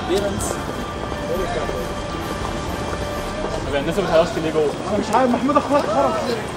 بيرنس طب الناس ما بتحضرش ليه جوه؟ انا مش عارف محمود اخويا خرج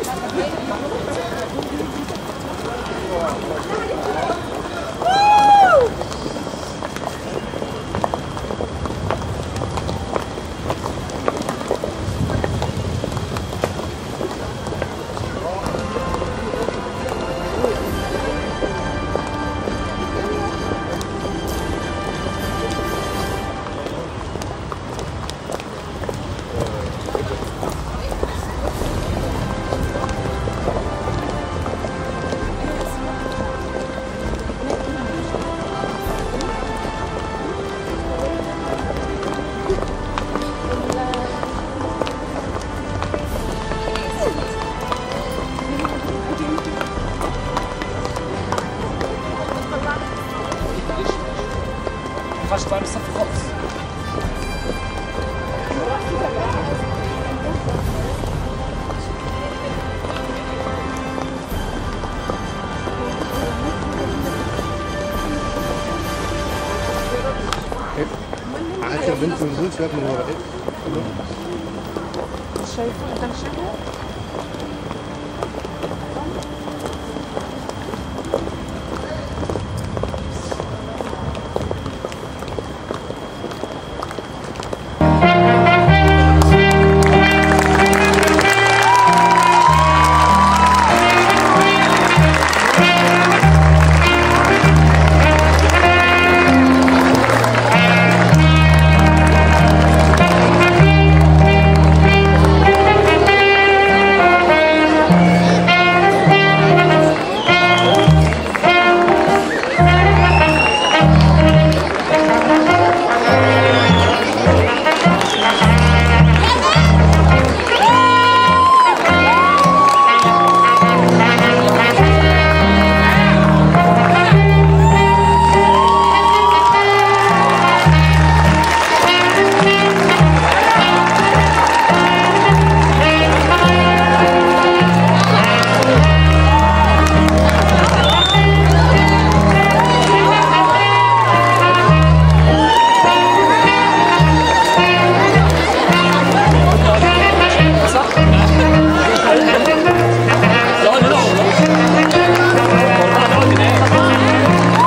ما ينفعش تطلع من الصف خالص عاشر بنت من دول سيبك من ورا ايه شايفه انت مش شايفه يقعد هنا والله يقعد هناك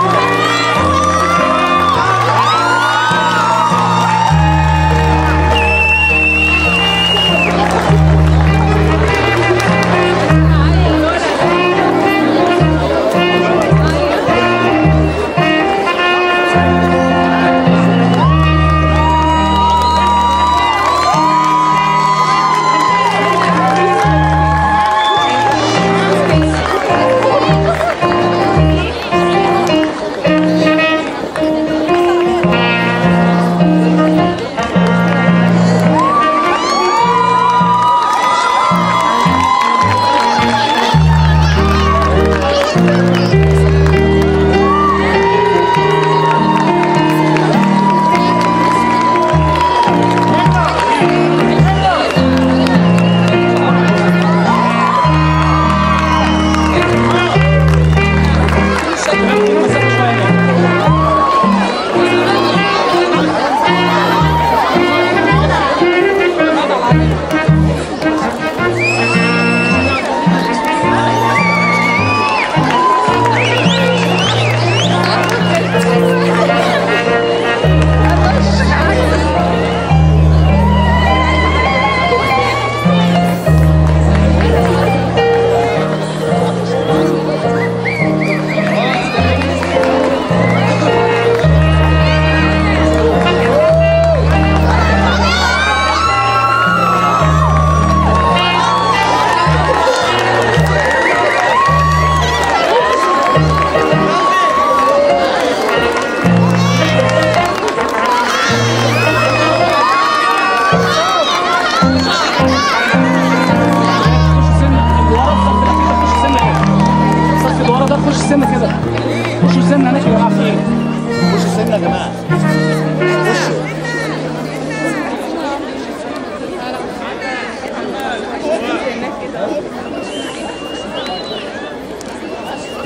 الصف اللي ورا ده خش سنه كده خشوا سنه هناك يا جماعه في ايه؟ خش السن يا جماعه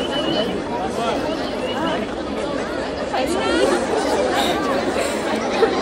Thank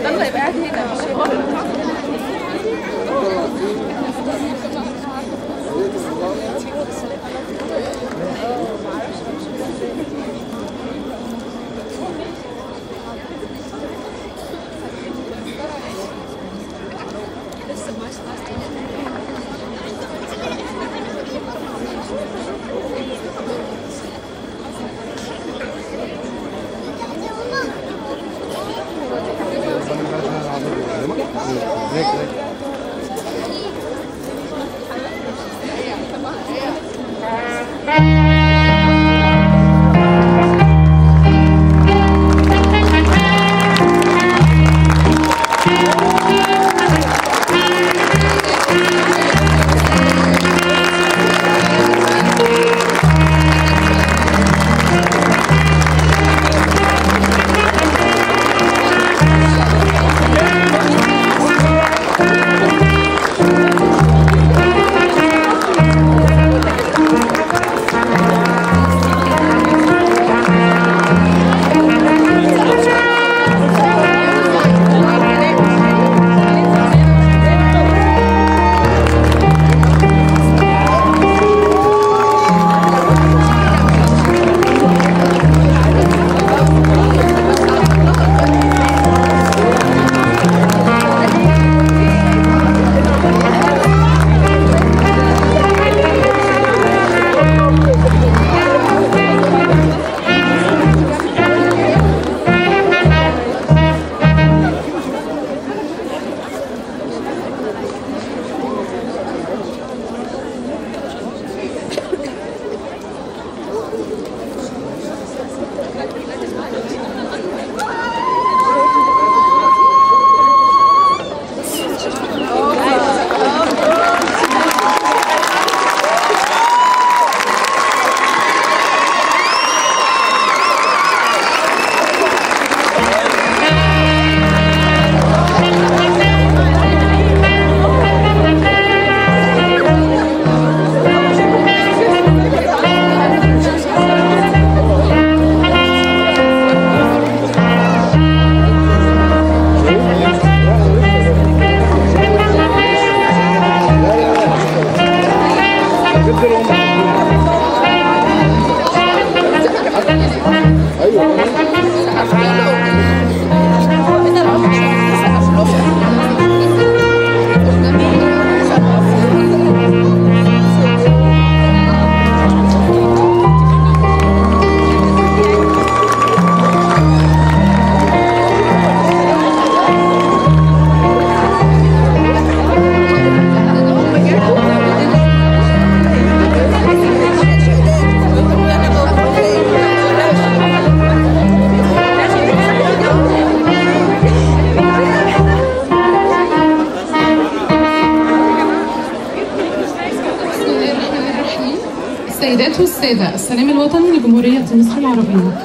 الله يبقى قاعد هنا مش هيبقى السيدات والسادة السلام الوطني لجمهورية مصر العربية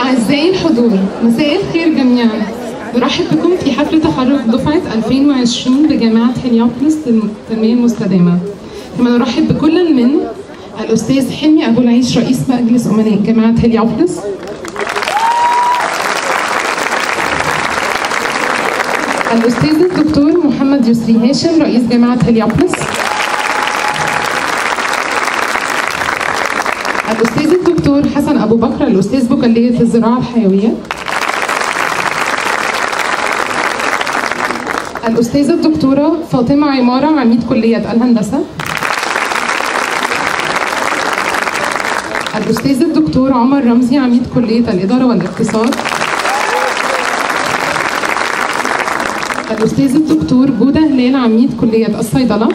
أعزائي الحضور مساء الخير جميعا برحب بكم في حفل تخرج دفعة 2020 بجامعة هليوبوليس للتنمية المستدامة كما نرحب بكل من الأستاذ حلمي أبو العيش رئيس مجلس أمناء جامعة هليوبوليس الأستاذ الدكتور محمد يسري هاشم رئيس جامعة هليوبوليس الأستاذ الدكتور حسن أبو بكر الأستاذ بكلية الزراعة الحيوية الأستاذة الدكتورة فاطمة عمارة عميد كلية الهندسة الأستاذ الدكتور عمر رمزي عميد كلية الإدارة والاقتصاد الأستاذ الدكتور جودة هلال عميد كلية الصيدلة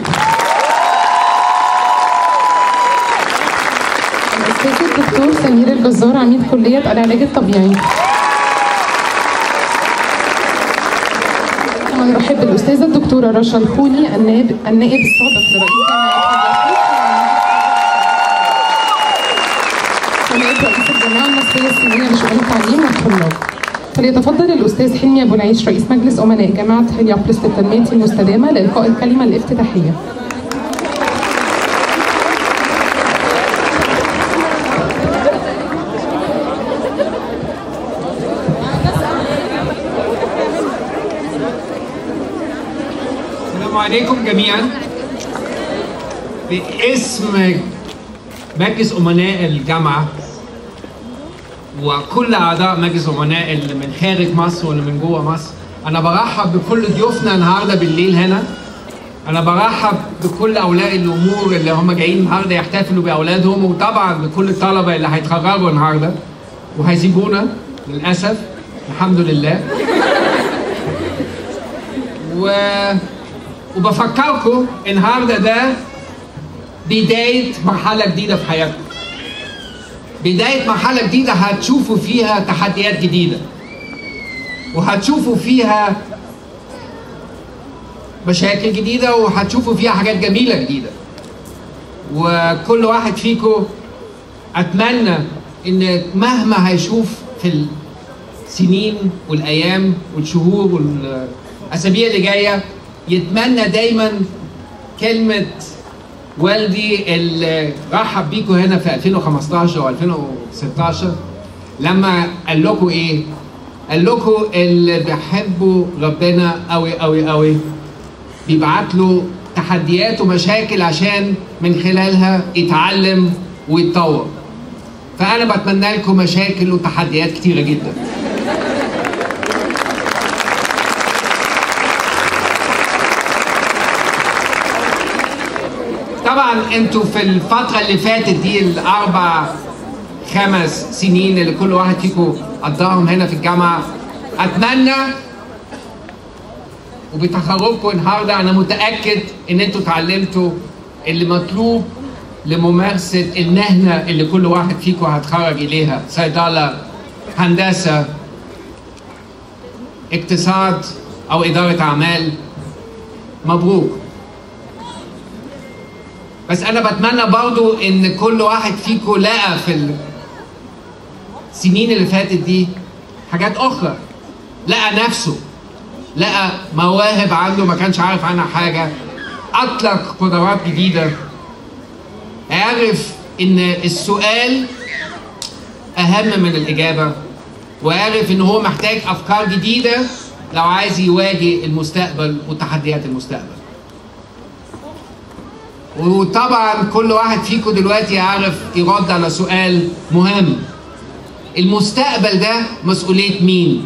الأستاذ الدكتور سمير الجزار عميد كلية العلاج الطبيعي كما نرحب بالأستاذة الدكتورة رشا الخوني النائب النائب السابق لرئيس جامعة ونائب رئيس الجامعة المصرية الصينية لشؤون التعليم والطلاب فليتفضل الأستاذ حلمي أبو العيش رئيس مجلس أمناء جامعة هليوبوليس للتنمية المستدامة لإلقاء الكلمة الافتتاحية السلام عليكم جميعا باسم مجلس امناء الجامعه وكل اعضاء مجلس امناء اللي من خارج مصر واللي من جوه مصر انا برحب بكل ضيوفنا النهارده بالليل هنا انا برحب بكل اولياء الامور اللي هم جايين النهارده يحتفلوا باولادهم وطبعا بكل الطلبه اللي هيتخرجوا النهارده وهيسيبونا للاسف الحمد لله و... وبفكركم النهارده ده بدايه مرحله جديده في حياتكم بدايه مرحله جديده هتشوفوا فيها تحديات جديده وهتشوفوا فيها مشاكل جديده وهتشوفوا فيها حاجات جميله جديده وكل واحد فيكم اتمنى ان مهما هيشوف في السنين والايام والشهور والاسابيع اللي جايه يتمنى دايما كلمه والدي اللي رحب بيكم هنا في 2015 و 2016 لما قال لكم ايه؟ قال لكم اللي بيحبوا ربنا قوي قوي قوي بيبعت له تحديات ومشاكل عشان من خلالها يتعلم ويتطور. فانا بتمنى لكم مشاكل وتحديات كتيره جدا. طبعا انتوا في الفترة اللي فاتت دي الأربع خمس سنين اللي كل واحد فيكم قضاهم هنا في الجامعة أتمنى وبتخرجكم النهارده أنا متأكد إن انتوا اتعلمتوا اللي مطلوب لممارسة المهنة اللي كل واحد فيكم هتخرج إليها صيدلة هندسة اقتصاد أو إدارة أعمال مبروك بس انا بتمنى برضو ان كل واحد فيكم لقى في السنين اللي فاتت دي حاجات اخرى لقى نفسه لقى مواهب عنده ما كانش عارف عنها حاجه اطلق قدرات جديده عرف ان السؤال اهم من الاجابه وعرف ان هو محتاج افكار جديده لو عايز يواجه المستقبل وتحديات المستقبل وطبعا كل واحد فيكم دلوقتي يعرف يرد على سؤال مهم المستقبل ده مسؤولية مين؟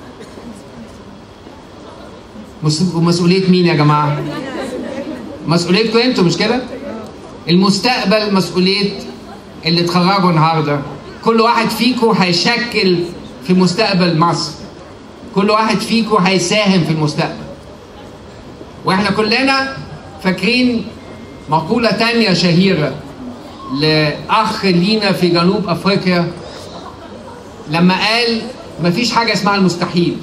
مسؤولية مين يا جماعة؟ مسؤوليتكم انتوا مش كده؟ المستقبل مسؤولية اللي اتخرجوا النهارده كل واحد فيكم هيشكل في مستقبل مصر كل واحد فيكم هيساهم في المستقبل واحنا كلنا فاكرين مقولة تانية شهيرة لأخ لينا في جنوب أفريقيا لما قال مفيش حاجة اسمها المستحيل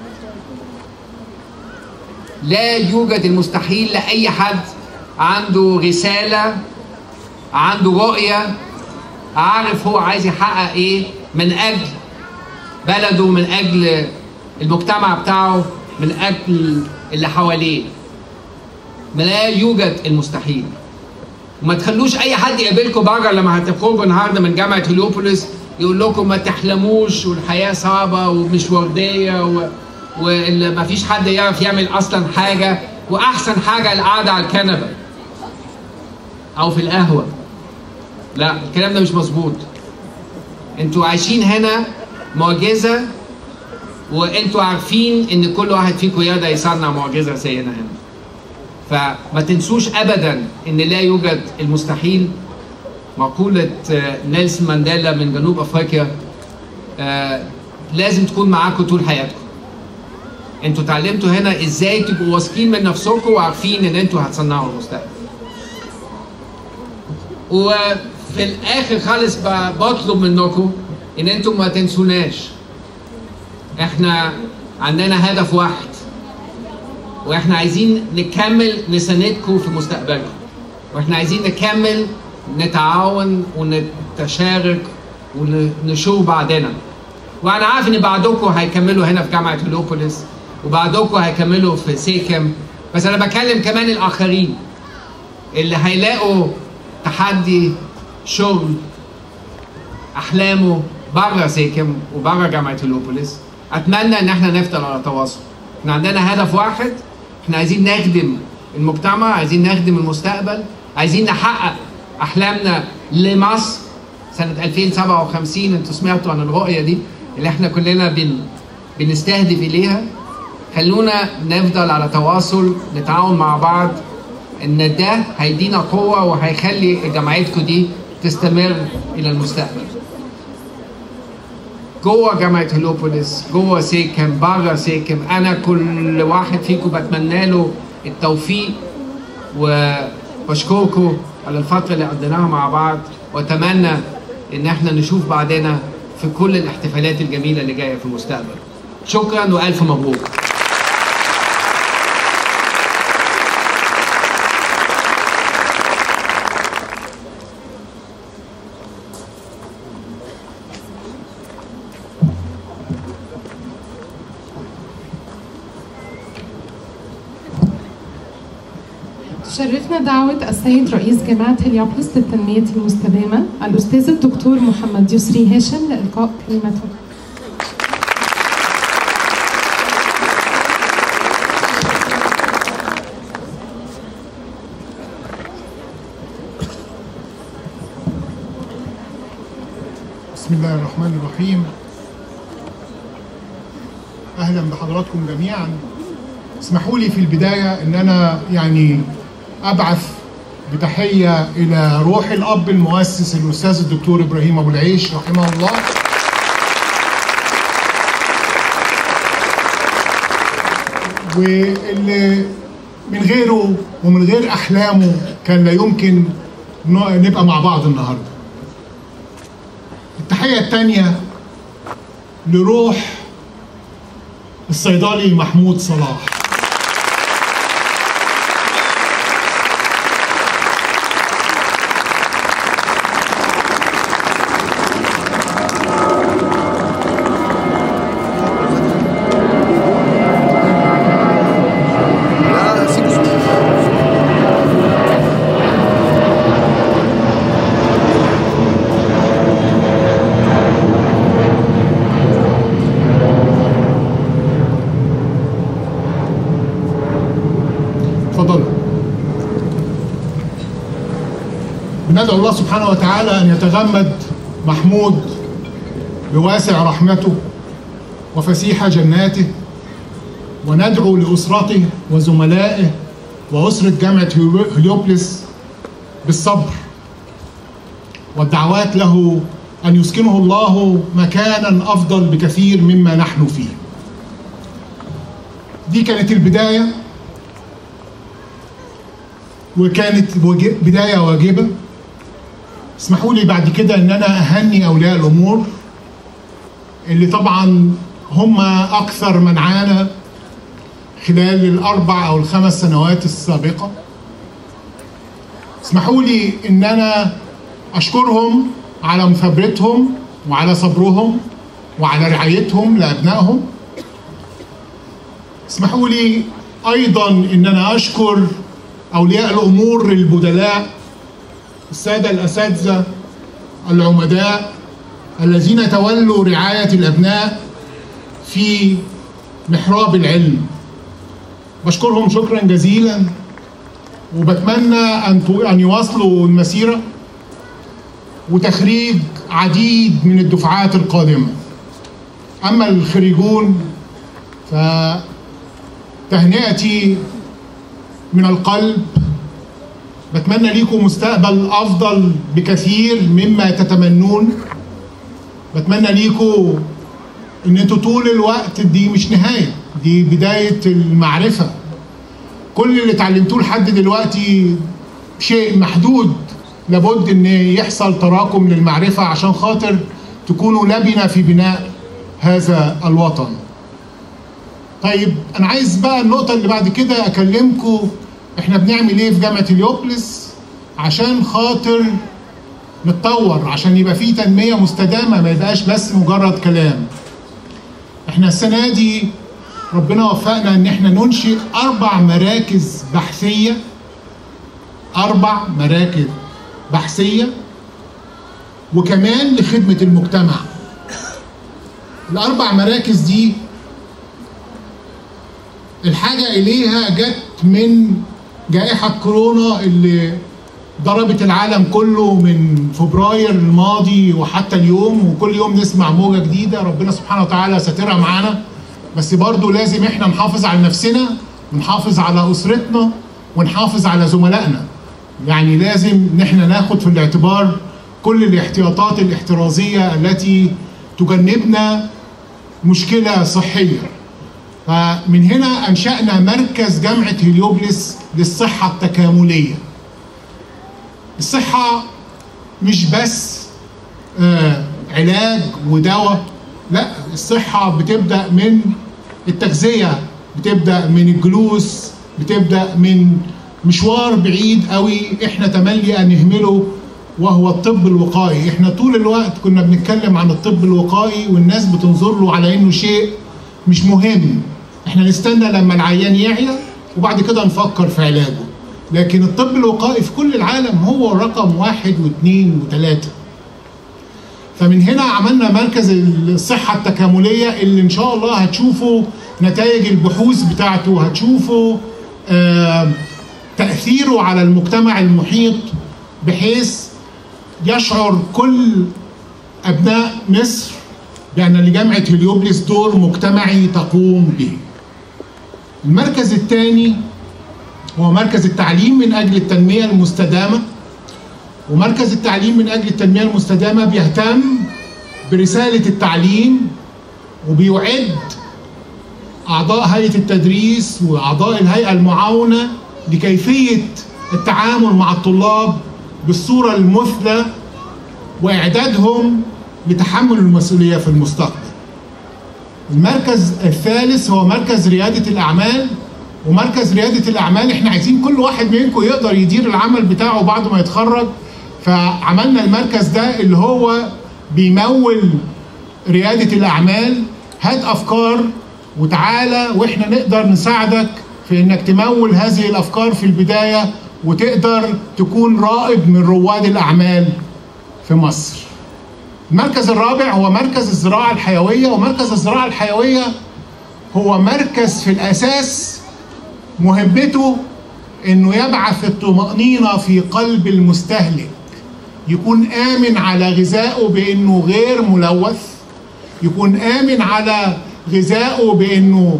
لا يوجد المستحيل لأي حد عنده رسالة عنده رؤية عارف هو عايز يحقق ايه من أجل بلده من اجل المجتمع بتاعه من اجل اللي حواليه لا يوجد المستحيل وما تخلوش اي حد يقابلكم بره لما هتخرجوا النهارده من جامعه هليوبوليس يقول لكم ما تحلموش والحياه صعبه ومش ورديه و... وما فيش حد يعرف يعمل اصلا حاجه واحسن حاجه القعده على الكنبه او في القهوه لا الكلام ده مش مظبوط انتوا عايشين هنا معجزه وانتوا عارفين ان كل واحد فيكم يقدر يصنع معجزه زينا هنا فما تنسوش ابدا ان لا يوجد المستحيل مقولة آه، نيلسون مانديلا من جنوب افريقيا آه، لازم تكون معاكم طول حياتكم انتوا اتعلمتوا هنا ازاي تبقوا واثقين من نفسكم وعارفين ان انتوا هتصنعوا المستقبل وفي الاخر خالص ب- بطلب منكم ان انتم ما تنسوناش احنا عندنا هدف واحد واحنا عايزين نكمل نساندكم في مستقبلكم واحنا عايزين نكمل نتعاون ونتشارك ونشوف بعضنا وانا عارف ان بعضكم هيكملوا هنا في جامعه هليوبوليس وبعضكم هيكملوا في سيكم بس انا بكلم كمان الاخرين اللي هيلاقوا تحدي شغل احلامه بره سيكم وبره جامعه هليوبوليس اتمنى ان احنا نفضل على تواصل احنا عندنا هدف واحد احنا عايزين نخدم المجتمع عايزين نخدم المستقبل عايزين نحقق احلامنا لمصر سنه 2057 انتوا سمعتوا عن الرؤيه دي اللي احنا كلنا بن بنستهدف اليها خلونا نفضل على تواصل نتعاون مع بعض ان ده هيدينا قوه وهيخلي جامعتكم دي تستمر الى المستقبل جوه جامعه هليوبوليس جوه سيكم بره سيكم انا كل واحد فيكم بتمنى له التوفيق وبشكركم على الفتره اللي قضيناها مع بعض واتمنى ان احنا نشوف بعضنا في كل الاحتفالات الجميله اللي جايه في المستقبل شكرا والف مبروك تشرفنا دعوة السيد رئيس جامعة هليوبوليس للتنمية المستدامة الأستاذ الدكتور محمد يسري هاشم لإلقاء كلمته بسم الله الرحمن الرحيم اهلا بحضراتكم جميعا اسمحوا لي في البدايه ان انا يعني ابعث بتحيه الى روح الاب المؤسس الاستاذ الدكتور ابراهيم ابو العيش رحمه الله واللي من غيره ومن غير احلامه كان لا يمكن ن- نبقى مع بعض النهارده التحية الثانية لروح الصيدلي محمود صلاح لا سيبه اتفضلوا بندعو الله سبحانه وتعالى أن يتغمد محمود بواسع رحمته وفسيح جناته وندعو لأسرته وزملائه وأسرة جامعة هليوبلس بالصبر والدعوات له أن يسكنه الله مكانا أفضل بكثير مما نحن فيه دي كانت البداية وكانت وج- بداية واجبة اسمحوا لي بعد كده ان انا اهني اولياء الامور اللي طبعا هم اكثر من عانى خلال الاربع او الخمس سنوات السابقة اسمحوا لي ان انا اشكرهم على مثابرتهم وعلى صبرهم وعلى رعايتهم لابنائهم اسمحوا لي ايضا ان انا اشكر اولياء الامور البدلاء الساده الاساتذه العمداء الذين تولوا رعايه الابناء في محراب العلم بشكرهم شكرا جزيلا وبتمنى ان تو- ان يواصلوا المسيره وتخريج عديد من الدفعات القادمه اما الخريجون فتهنئتي من القلب بتمنى ليكم مستقبل افضل بكثير مما تتمنون بتمنى ليكم ان انتوا طول الوقت دي مش نهايه دي بدايه المعرفه كل اللي اتعلمتوه لحد دلوقتي شيء محدود لابد ان يحصل تراكم للمعرفه عشان خاطر تكونوا لبنه في بناء هذا الوطن. طيب انا عايز بقى النقطه اللي بعد كده اكلمكم احنا بنعمل ايه في جامعه اليوبلس عشان خاطر نتطور عشان يبقى في تنميه مستدامه ما يبقاش بس مجرد كلام. احنا السنه دي ربنا وفقنا ان احنا ننشئ اربع مراكز بحثيه اربع مراكز بحثيه وكمان لخدمه المجتمع الاربع مراكز دي الحاجه اليها جت من جائحه كورونا اللي ضربت العالم كله من فبراير الماضي وحتى اليوم وكل يوم نسمع موجه جديده ربنا سبحانه وتعالى ساترها معانا بس برضو لازم احنا نحافظ على نفسنا ونحافظ على اسرتنا ونحافظ على زملائنا يعني لازم ان احنا ناخد في الاعتبار كل الاحتياطات الاحترازيه التي تجنبنا مشكله صحيه فمن هنا انشانا مركز جامعه هليوبلس للصحه التكامليه الصحه مش بس آه علاج ودواء لا الصحه بتبدا من التغذيه بتبدا من الجلوس بتبدا من مشوار بعيد قوي احنا تملي ان نهمله وهو الطب الوقائي احنا طول الوقت كنا بنتكلم عن الطب الوقائي والناس بتنظر له على انه شيء مش مهم احنا نستنى لما العيان يعيا وبعد كده نفكر في علاجه لكن الطب الوقائي في كل العالم هو رقم واحد واثنين وثلاثة فمن هنا عملنا مركز الصحة التكاملية اللي إن شاء الله هتشوفوا نتائج البحوث بتاعته هتشوفوا آه تأثيره على المجتمع المحيط بحيث يشعر كل أبناء مصر بأن لجامعة هليوبلس دور مجتمعي تقوم به المركز الثاني هو مركز التعليم من أجل التنمية المستدامة ومركز التعليم من أجل التنمية المستدامة بيهتم برسالة التعليم وبيعد أعضاء هيئة التدريس وأعضاء الهيئة المعاونة لكيفية التعامل مع الطلاب بالصورة المثلى وإعدادهم لتحمل المسؤولية في المستقبل المركز الثالث هو مركز ريادة الأعمال ومركز ريادة الأعمال احنا عايزين كل واحد منكم يقدر يدير العمل بتاعه بعد ما يتخرج فعملنا المركز ده اللي هو بيمول ريادة الأعمال هات أفكار وتعالى واحنا نقدر نساعدك في انك تمول هذه الأفكار في البداية وتقدر تكون رائد من رواد الأعمال في مصر المركز الرابع هو مركز الزراعة الحيوية ومركز الزراعة الحيوية هو مركز في الأساس مهمته انه يبعث الطمأنينة في قلب المستهلك يكون آمن على غذائه بانه غير ملوث يكون آمن على غذائه بانه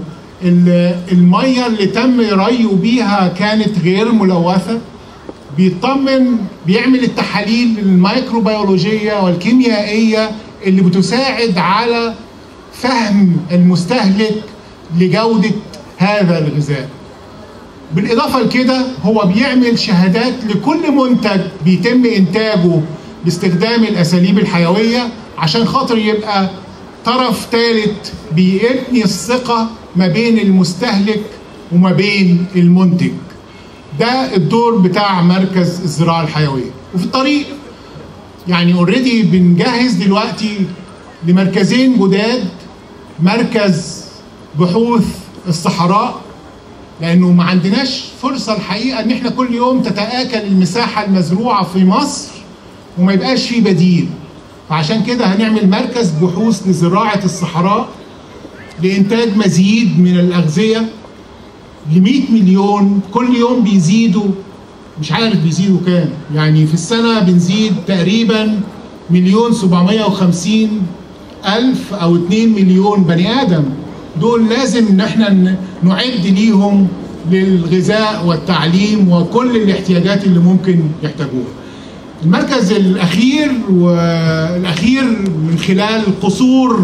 المية اللي تم ريه بيها كانت غير ملوثة بيطمن بيعمل التحاليل الميكروبيولوجية والكيميائية اللي بتساعد على فهم المستهلك لجودة هذا الغذاء بالإضافة لكده هو بيعمل شهادات لكل منتج بيتم إنتاجه باستخدام الأساليب الحيوية عشان خاطر يبقى طرف ثالث بيبني الثقة ما بين المستهلك وما بين المنتج ده الدور بتاع مركز الزراعة الحيوية وفي الطريق يعني اوريدي بنجهز دلوقتي لمركزين جداد مركز بحوث الصحراء لانه ما عندناش فرصه الحقيقه ان احنا كل يوم تتاكل المساحه المزروعه في مصر وما يبقاش في بديل فعشان كده هنعمل مركز بحوث لزراعه الصحراء لانتاج مزيد من الاغذيه ل 100 مليون كل يوم بيزيدوا مش عارف بيزيدوا كام يعني في السنه بنزيد تقريبا مليون 750 الف او 2 مليون بني ادم دول لازم ان احنا ن- نعد ليهم للغذاء والتعليم وكل الاحتياجات اللي ممكن يحتاجوها المركز الاخير والاخير من خلال قصور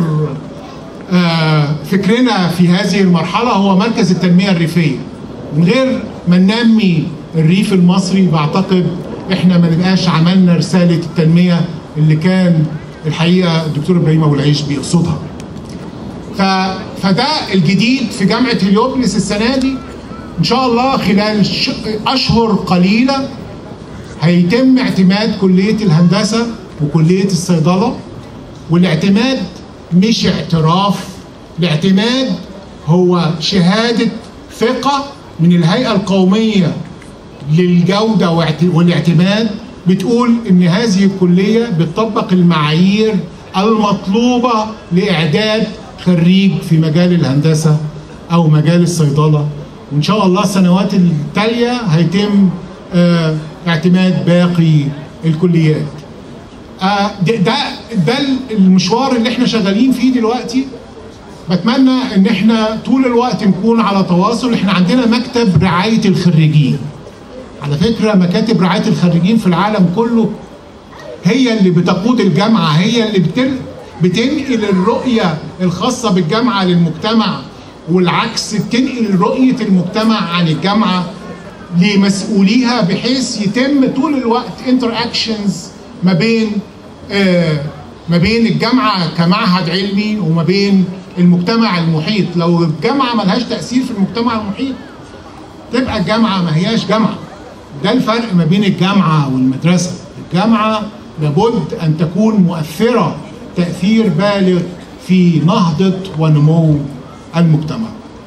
آه، فكرنا في هذه المرحله هو مركز التنميه الريفيه من غير ما ننمي الريف المصري بعتقد احنا ما نبقاش عملنا رساله التنميه اللي كان الحقيقه الدكتور ابراهيم ابو العيش بيقصدها ف... فده الجديد في جامعه هليوبلس السنه دي ان شاء الله خلال ش... اشهر قليله هيتم اعتماد كليه الهندسه وكليه الصيدله والاعتماد مش اعتراف الاعتماد هو شهاده ثقه من الهيئه القوميه للجوده واعت- والاعتماد بتقول ان هذه الكليه بتطبق المعايير المطلوبه لاعداد خريج في مجال الهندسه او مجال الصيدله وان شاء الله السنوات التاليه هيتم آه، اعتماد باقي الكليات آه، ده ده ده المشوار اللي احنا شغالين فيه دلوقتي بتمنى ان احنا طول الوقت نكون على تواصل احنا عندنا مكتب رعايه الخريجين على فكره مكاتب رعايه الخريجين في العالم كله هي اللي بتقود الجامعه هي اللي بتل بتنقل الرؤيه الخاصه بالجامعه للمجتمع والعكس بتنقل رؤيه المجتمع عن الجامعه لمسؤوليها بحيث يتم طول الوقت انتر اكشنز ما بين آه ما بين الجامعه كمعهد علمي وما بين المجتمع المحيط لو الجامعه ملهاش تاثير في المجتمع المحيط تبقى الجامعه ما هياش جامعه ده الفرق ما بين الجامعه والمدرسه الجامعه لابد ان تكون مؤثره تاثير بالغ في نهضه ونمو المجتمع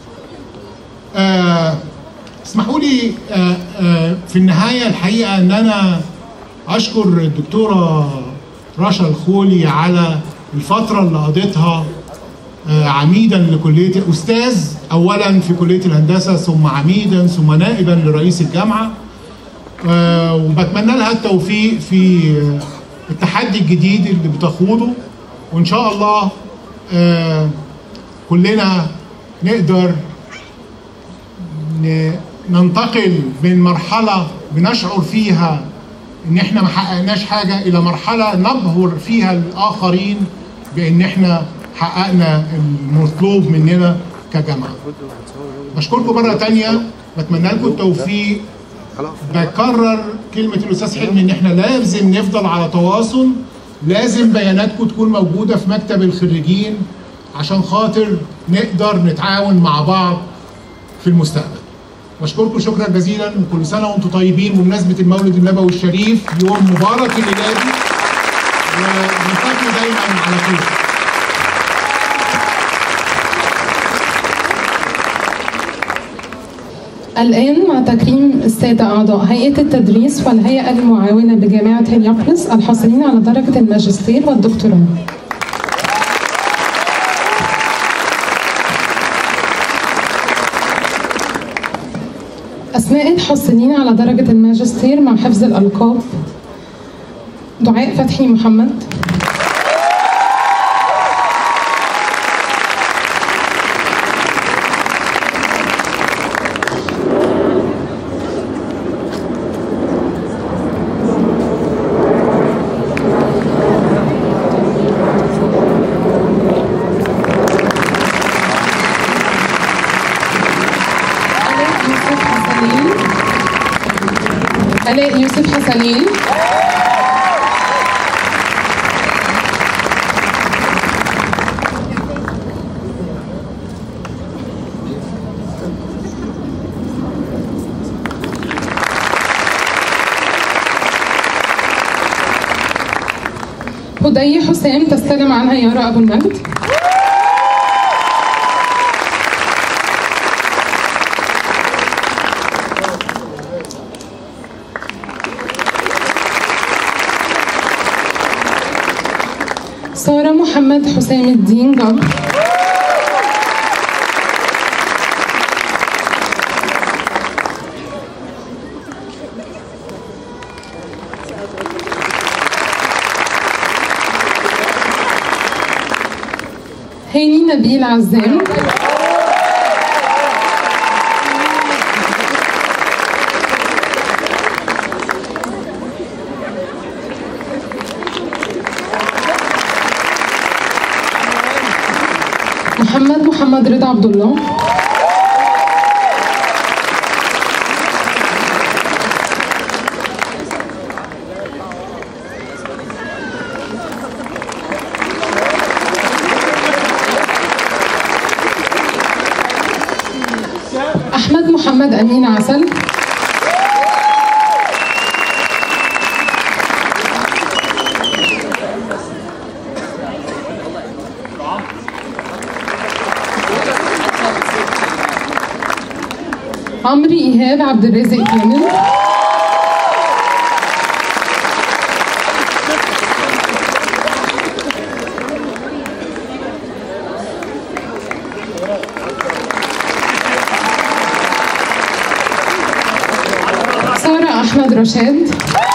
آه اسمحوا لي آه آه في النهايه الحقيقه ان انا اشكر الدكتوره رشا الخولي على الفتره اللي قضيتها آه، عميدا لكليه استاذ اولا في كليه الهندسه ثم عميدا ثم نائبا لرئيس الجامعه آه، وبتمنى لها التوفيق في آه، التحدي الجديد اللي بتخوضه وان شاء الله آه، كلنا نقدر ن- ننتقل من مرحله بنشعر فيها ان احنا ما حققناش حاجه الى مرحله نبهر فيها الاخرين بان احنا حققنا المطلوب مننا كجامعه. بشكركم مره تانية بتمنى لكم التوفيق بكرر كلمه الاستاذ حلمي ان احنا لازم نفضل على تواصل لازم بياناتكم تكون موجوده في مكتب الخريجين عشان خاطر نقدر نتعاون مع بعض في المستقبل. بشكركم شكرا جزيلا وكل سنه وانتم طيبين بمناسبه المولد النبوي الشريف يوم مبارك الميلادي ونلتقي دايما على خير. الآن مع تكريم السادة أعضاء هيئة التدريس والهيئة المعاونة بجامعة هليوبلس الحاصلين على درجة الماجستير والدكتوراه. أسماء الحاصلين على درجة الماجستير مع حفظ الألقاب دعاء فتحي محمد آلاء يوسف حسنين آلاء يوسف حسنين هدى ودي حسام تستلم عنها يارا أبو المجد سارة محمد حسام الدين جبر هاني نبيل عزام محمد محمد رضا عبد الله أحمد محمد أمين عسل عمرو إيهاب عبد الرازق كامل سارة أحمد رشاد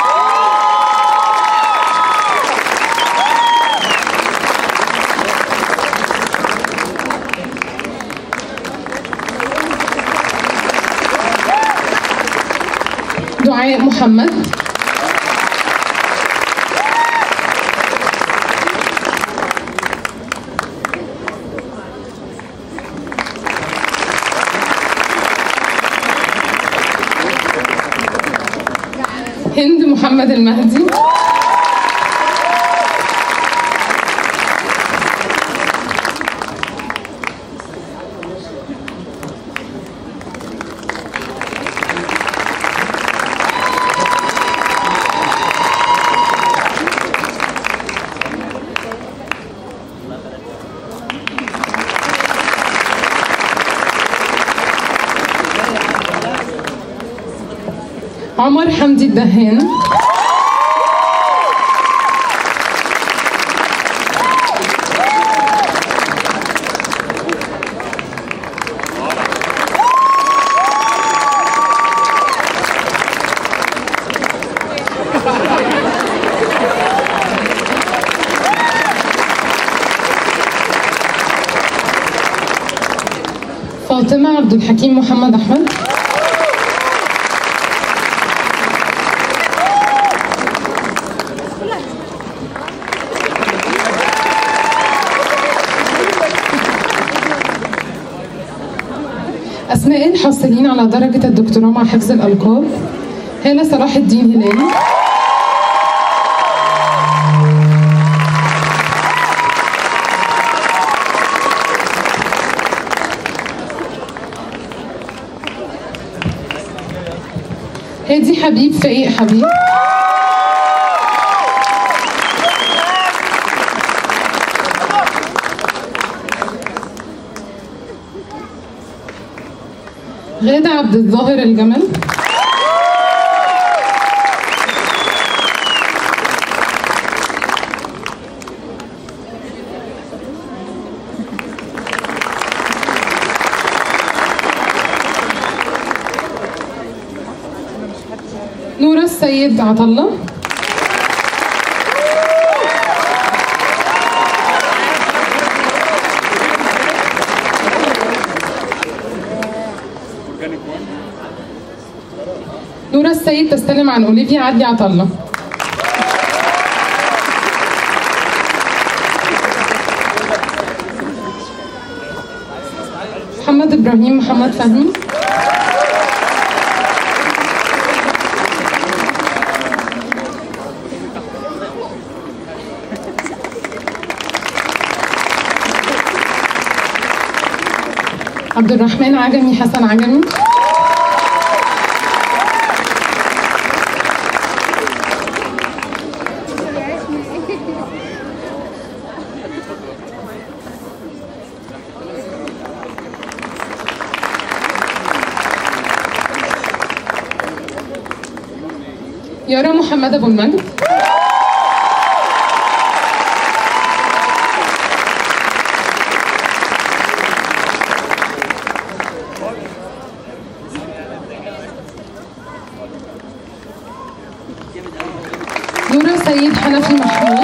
دعاء محمد هند محمد المهدي عمر حمدي الدهان فاطمة عبد الحكيم محمد أحمد أسماء الحاصلين على درجة الدكتوراه مع حفظ الألقاب هالة صلاح الدين هلالي هادي حبيب فايق حبيب غادة عبد الظاهر الجمل نورة السيد عطلة نورة السيد تستلم عن أوليفيا عدلي عطلة محمد إبراهيم محمد فهمي عبد الرحمن عجمي حسن عجمي يارا محمد ابو المجد نورا سيد حنفي محمود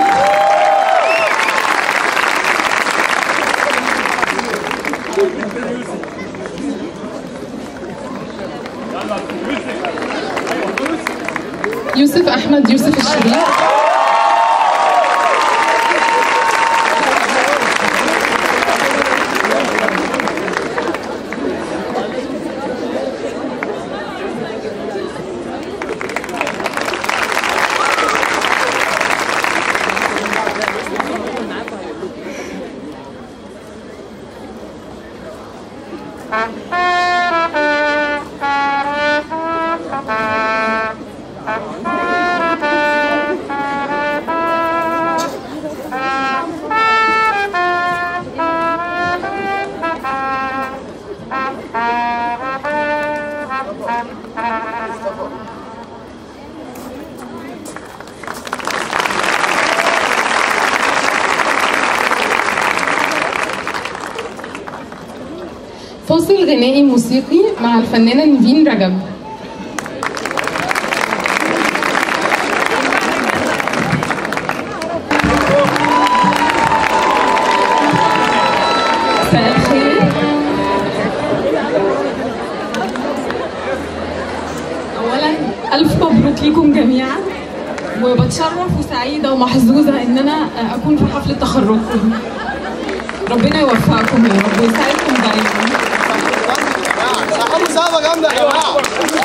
يوسف احمد يوسف الشريف فاصل غنائي موسيقي مع الفنانة نيفين رجب مساء الخير اولا الف مبروك ليكم جميعا وبتشرف وسعيده ومحظوظه ان انا اكون في حفله تخرجكم ربنا يوفقكم يا رب ويسعدكم دايما صاحبي صعبه جامده يا جماعه